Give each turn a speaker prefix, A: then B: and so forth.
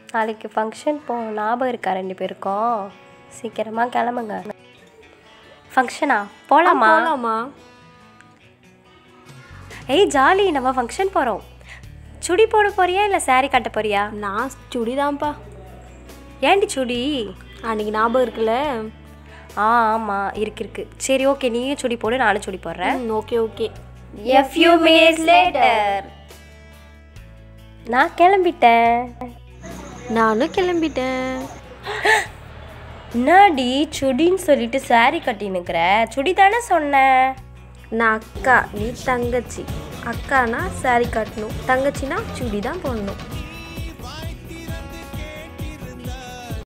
A: நாளைக்கு ஃபங்க்ஷன் போ ஞாபகம் இருக்கா ரெண்டு பேருக்கும் சீக்கிரமாக கிளம்புங்க ஃபங்க்ஷனா போகலாமா
B: போகலாமா
A: ஏய் ஜாலி நம்ம ஃபங்க்ஷன் போகிறோம் சுடி போட போறியா இல்லை saree கட்ட போறியா
B: நான் சுடிதான்ப்பா
A: ஏன்டி சுடி
B: அன்னைக்கு ஞாபகம் இருக்குல்ல
A: ஆ ஆமாம் இருக்கு இருக்கு சரி ஓகே நீயும் சுடி போடு நானும் சுடி போடுறேன்
B: okay okay
A: A few minutes later நான் கிளம்பிட்டேன்
B: நானும் கிளம்பிட்டேன்
A: என்னடி சுடின்னு சொல்லிட்டு saree கட்டினுக்கிற சுடி தானே சொன்னேன்
B: நான் அக்கா நீ தங்கச்சி அக்கானா saree கட்டணும் தங்கச்சினா சுடி தான் போடணும்